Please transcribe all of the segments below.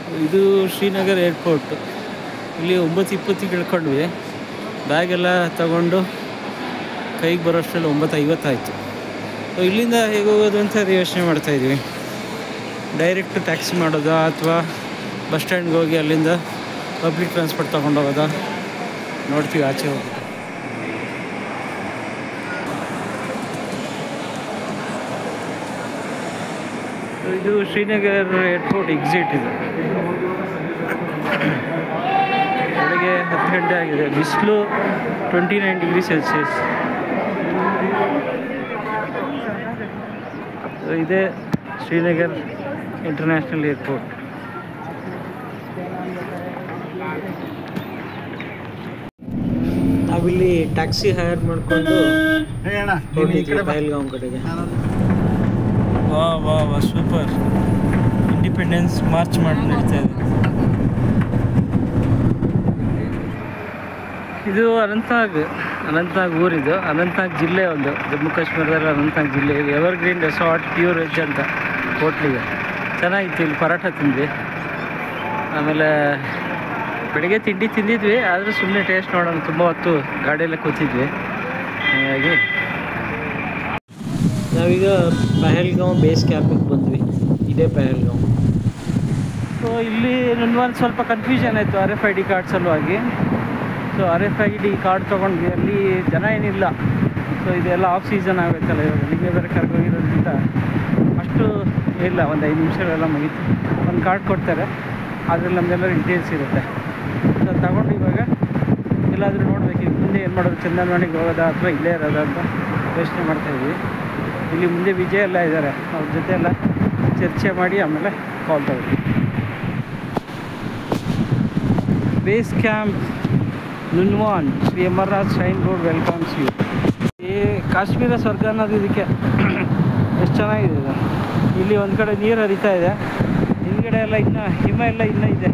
ಇದು ಶ್ರೀನಗರ್ ಏರ್ಪೋರ್ಟ್ ಇಲ್ಲಿ ಒಂಬತ್ತು ಇಪ್ಪತ್ತಿಗೆ ಇಳ್ಕೊಂಡ್ವಿ ಬ್ಯಾಗೆಲ್ಲ ತಗೊಂಡು ಕೈಗೆ ಬರೋಷ್ಟರಲ್ಲಿ ಒಂಬತ್ತು ಐವತ್ತಾಯಿತು ಸೊ ಇಲ್ಲಿಂದ ಹೇಗೆ ಹೋಗೋದು ಅಂತ ಯೋಚನೆ ಮಾಡ್ತಾಯಿದ್ವಿ ಡೈರೆಕ್ಟ್ ಟ್ಯಾಕ್ಸಿ ಮಾಡೋದಾ ಅಥವಾ ಬಸ್ ಸ್ಟ್ಯಾಂಡ್ಗೆ ಹೋಗಿ ಅಲ್ಲಿಂದ ಪಬ್ಲಿಕ್ ಟ್ರಾನ್ಸ್ಪೋರ್ಟ್ ತೊಗೊಂಡು ಹೋಗೋದಾ ನೋಡ್ತೀವಿ ಆಚೆ ಹೋಗಿ ಇದು ಶ್ರೀನಗರ್ ಏರ್ಪೋರ್ಟ್ ಎಕ್ಸಿಟ್ ಇದು ಬೆಳಗ್ಗೆ ಹತ್ತು ಗಂಟೆ ಆಗಿದೆ ಬಿಸಿಲು ಟ್ವೆಂಟಿ ನೈನ್ ಡಿಗ್ರಿ ಸೆಲ್ಸಿಯಸ್ ಇದೇ ಶ್ರೀನಗರ್ ಇಂಟರ್ನ್ಯಾಷನಲ್ ಏರ್ಪೋರ್ಟ್ ನಾವಿಲ್ಲಿ ಟ್ಯಾಕ್ಸಿ ಹೈರ್ ಮಾಡಿಕೊಂಡು ಹೊರಟಿದ್ವಿ ಪಹಲ್ಗಾಮ್ ಕಡೆಗೆ ವಾ ವಾ ವಾ ಸೂಪರ್ ಇಂಡಿಪೆಂಡೆನ್ಸ್ ಮಾರ್ಚ್ ಮಾಡಿ ನಡೀತಾ ಇದೆ ಇದು ಅನಂತನಾಗ್ ಅನಂತನಾಗ್ ಊರಿದು ಅನಂತನಾಗ್ ಜಿಲ್ಲೆ ಒಂದು ಜಮ್ಮು ಕಾಶ್ಮೀರದಲ್ಲಿ ಅನಂತನಾಗ್ ಜಿಲ್ಲೆ ಇದು evergreen resort pure veg ಅಂತ ಹೋಟ್ಲಿಗೆ ಚೆನ್ನಾಗಿತ್ತು ಇಲ್ಲಿ ಪರಾಠ ತಿಂದ್ವಿ ಆಮೇಲೆ ಬೆಳಿಗ್ಗೆ ತಿಂಡಿ ತಿಂದಿದ್ವಿ ಆದರೆ ಸುಮ್ಮನೆ ಟೇಸ್ಟ್ ನೋಡೋಣ ತುಂಬ ಹೊತ್ತು ಗಾಡಿಯಲ್ಲೇ ಕೂತಿದ್ವಿ ಹಾಗಾಗಿ ನಾವೀಗ ಪಹಲ್ಗಾಂವ್ ಬೇಸ್ ಕ್ಯಾಂಪಿಗೆ ಬಂದ್ವಿ ಇದೇ ಪಹಲ್ಗಾಂವ್ ಸೊ ಇಲ್ಲಿ ನನಗೊಂದು ಸ್ವಲ್ಪ ಕನ್ಫ್ಯೂಷನ್ ಆಯಿತು R F I D card ಸಲುವಾಗಿ so R F I D card ತೊಗೊಂಡ್ವಿ ಅಲ್ಲಿ ಜನ ಏನಿಲ್ಲ ಸೊ ಇದೆಲ್ಲ ಆಫ್ ಸೀಸನ್ ಆಗಬೇಕಲ್ಲ ಇವಾಗ ನಿಮಗೆ ಬೇರೆ ಕರ್ಕೋಗಿರೋದ್ರಿಂದ ಅಷ್ಟು ಇಲ್ಲ ಒಂದು ಐದು ನಿಮಿಷಗಳೆಲ್ಲ ಮುಗೀತು ಒಂದು ಕಾರ್ಡ್ ಕೊಡ್ತಾರೆ ಅದರಲ್ಲಿ ನಮ್ದೆಲ್ಲ ಡೀಟೇಲ್ಸ್ ಇರುತ್ತೆ ಸೊ ತಗೊಂಡು ಇವಾಗ ಎಲ್ಲಾದರೂ ನೋಡ್ಬೇಕು ಈಗ ಮುಂದೆ ಏನು ಮಾಡೋದು ಚಂದನವಾಡಿಗೆ ಹೋಗೋದಾ ಅಥವಾ ಇಲ್ಲೇ ಇರೋದಾ ಅಂತ ಯೋಚನೆ ಮಾಡ್ತಾಯಿದ್ವಿ ಇಲ್ಲಿ ಮುಂದೆ ವಿಜಯ್ ಎಲ್ಲ ಇದ್ದಾರೆ ಅವ್ರ ಜೊತೆ ಎಲ್ಲ ಚರ್ಚೆ ಮಾಡಿ ಆಮೇಲೆ ಕಾಲ್ ತಗೊಳ್ಳಿ base camp Nunwan Shri Amarnath shrine road welcomes you ಈ ಕಾಶ್ಮೀರ ಸ್ವರ್ಗ ಅನ್ನೋದು ಇದಕ್ಕೆ ಎಷ್ಟು ಚೆನ್ನಾಗಿದೆ ಇದು ಇಲ್ಲಿ ಒಂದು ಕಡೆ ನೀರು ಹರಿತಾ ಇದೆ ಹಿಂದ್ಗಡೆ ಎಲ್ಲ ಇನ್ನು ಹಿಮ ಎಲ್ಲ ಇನ್ನೂ ಇದೆ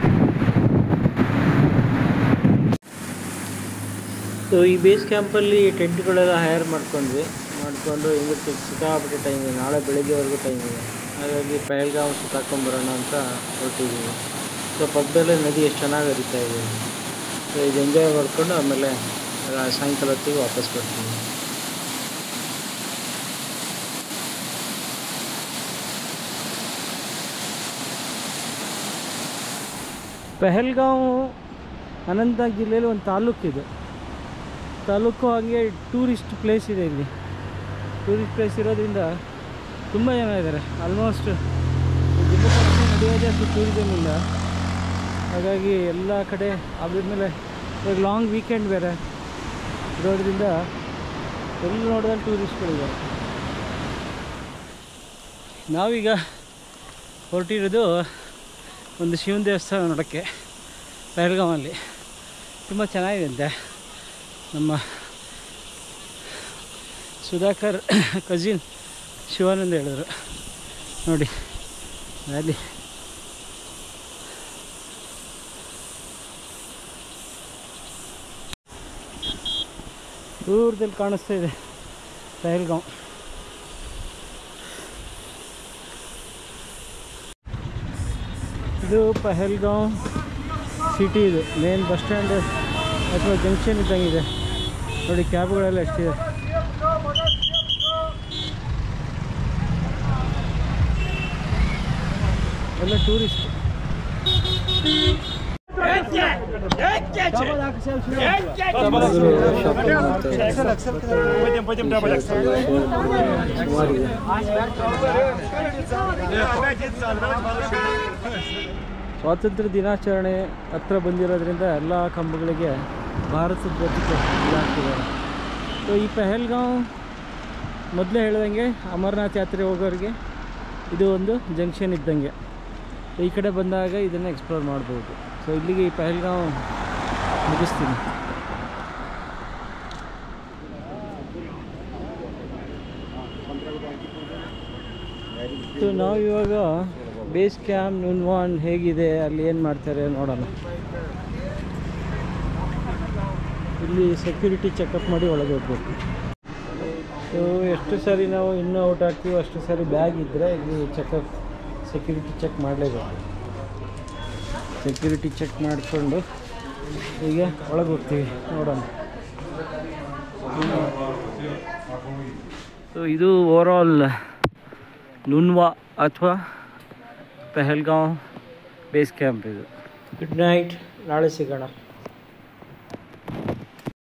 ಸೊ ಈ ಬೇಸ್ ಕ್ಯಾಂಪಲ್ಲಿ ಟೆಂಟ್ಗಳೆಲ್ಲ ಹೈರ್ ಮಾಡ್ಕೊಂಡ್ವಿ ಮಾಡಿಕೊಂಡು ಇವತ್ತು ಸಿಕ್ಕಾಪಟ್ಟೆ ಟೈಮ್ ಇದೆ ನಾಳೆ ಬೆಳಗ್ಗೆವರೆಗೂ ಟೈಮ್ ಇದೆ ಹಾಗಾಗಿ ಪಹಲ್ಗಾಂವ್ ಸುತ್ತಾಕೊಂಬರೋಣ ಅಂತ ಹೊರಟಿದ್ದೀವಿ ಸೊ ಪಕ್ಕದಲ್ಲೇ ನದಿ ಎಷ್ಟು ಚೆನ್ನಾಗಿ ಹರಿತಾ ಇದೆ ಸೊ ಇದು ಎಂಜಾಯ್ ಮಾಡಿಕೊಂಡು ಆಮೇಲೆ ರಾ- ಸಾಯಂಕಾಲ ಹೊತ್ತಿಗೆ ವಾಪಸ್ ಬರ್ತೀವಿ ಪಹಲ್ಗಾಂವ್ ಅನಂತನಾಗ್ ಜಿಲ್ಲೆಯಲ್ಲಿ ಒಂದು ತಾಲೂಕಿದೆ ತಾಲೂಕು ಹಾಗೆ ಟೂರಿಸ್ಟ್ ಪ್ಲೇಸ್ ಇದೆ ಇಲ್ಲಿ ಟೂರಿಸ್ಟ್ ಪ್ಲೇಸ್ ಇರೋದ್ರಿಂದ ತುಂಬ ಜನ ಇದ್ದಾರೆ ಆಲ್ಮೋಸ್ಟ್ ಜಮ್ಮು ಕಾಶ್ಮೀರ ನಡೆಯೋದೇ ಅಷ್ಟು ಟೂರಿಸಮ್ ಇಲ್ಲ ಹಾಗಾಗಿ ಎಲ್ಲ ಕಡೆ ಆಮೇಲೆ ಇವಾಗ ಲಾಂಗ್ ವೀಕೆಂಡ್ ಬೇರೆ ಇರೋದ್ರಿಂದ ಎಲ್ಲಿ ನೋಡಿದ್ರೆ ಟೂರಿಸ್ಟ್ಗಳಿದ್ದಾರೆ ನಾವೀಗ ಹೊರಟಿರೋದು ಒಂದು ಶಿವನ ದೇವಸ್ಥಾನ ನೋಡೋಕ್ಕೆ ಪಹಲ್ಗಾಮಲ್ಲಿ ತುಂಬ ಚೆನ್ನಾಗಿದೆ ಅಂತೆ ನಮ್ಮ ಸುಧಾಕರ್ ಕಜಿನ್ ಶಿವಾನಂದ ಹೇಳಿದ್ರು ನೋಡಿ ಅಲ್ಲಿ ದೂರದಲ್ಲಿ ಕಾಣಿಸ್ತಾ ಇದೆ ಪಹಲ್ಗಾಂವ್ ಇದು ಪಹಲ್ಗಾಂವ್ ಸಿಟಿ ಇದು ಮೇನ್ ಬಸ್ ಸ್ಟ್ಯಾಂಡ್ ಅಥವಾ ಜಂಕ್ಷನ್ ಇದ್ದಂಗಿದೆ ನೋಡಿ ಕ್ಯಾಬ್ಗಳೆಲ್ಲ ಎಷ್ಟಿದೆ ಎಲ್ಲ ಟೂರಿಸ್ಟ್ Пойдем, пойдем, дабл ಸುಮಾರಿದೆ ಸ್ವಾತಂತ್ರ್ಯ ದಿನಾಚರಣೆ ಹತ್ರ ಬಂದಿರೋದ್ರಿಂದ ಎಲ್ಲ ಕಂಬಗಳಿಗೆ ಭಾರತದ ಧ್ವಜಕ್ಕೆ ಇದಾಗ್ತಿದ್ದಾರೆ ಸೊ ಈ ಪಹಲ್ಗಾಂವ್ ಮೊದಲೇ ಹೇಳ್ದಂಗೆ ಅಮರನಾಥ್ ಯಾತ್ರೆ ಹೋಗೋರಿಗೆ ಇದು ಒಂದು ಜಂಕ್ಷನ್ ಇದ್ದಂಗೆ ಸೊ ಈ ಕಡೆ ಬಂದಾಗ ಇದನ್ನು ಎಕ್ಸ್ಪ್ಲೋರ್ ಮಾಡ್ಬೋದು ಸೊ ಇಲ್ಲಿಗೆ ಈ ಪಹಲ್ಗಾಂವ್ ಮುಗಿಸ್ತೀನಿ ಸೊ ನಾವು ಇವಾಗ ಬೇಸ್ ಕ್ಯಾಂಪ್ ನುನ್ವಾನ್ ಹೇಗಿದೆ ಅಲ್ಲಿ ಏನು ಮಾಡ್ತಾರೆ ನೋಡೋಣ ಇಲ್ಲಿ ಸೆಕ್ಯೂರಿಟಿ ಚೆಕಪ್ ಮಾಡಿ ಒಳಗೆ ಹೋಗ್ಬೇಕು ಸೊ ಎಷ್ಟು ಸಾರಿ ನಾವು ಇನ್ನೂ ಔಟ್ ಆಗ್ತೀವೋ ಅಷ್ಟು ಸಾರಿ ಬ್ಯಾಗ್ ಇದ್ದರೆ ಇಲ್ಲಿ ಚೆಕಪ್ ಸೆಕ್ಯೂರಿಟಿ ಚೆಕ್ ಮಾಡಲೇಬೇಕು ಸೆಕ್ಯೂರಿಟಿ ಚೆಕ್ ಮಾಡಿಕೊಂಡು ಈಗ ಒಳಗೆ ಹೋಗ್ತೀವಿ ನೋಡೋಣ ಸೊ ಇದು ಓವರಾಲ್ ನುನ್ವಾ ಅಥವಾ ಪೆಹಲ್ಗಾಂವ್ ಬೇಸ್ ಕ್ಯಾಂಪ್ ಇದು ಗುಡ್ ನೈಟ್ ನಾಳೆ ಸಿಗೋಣ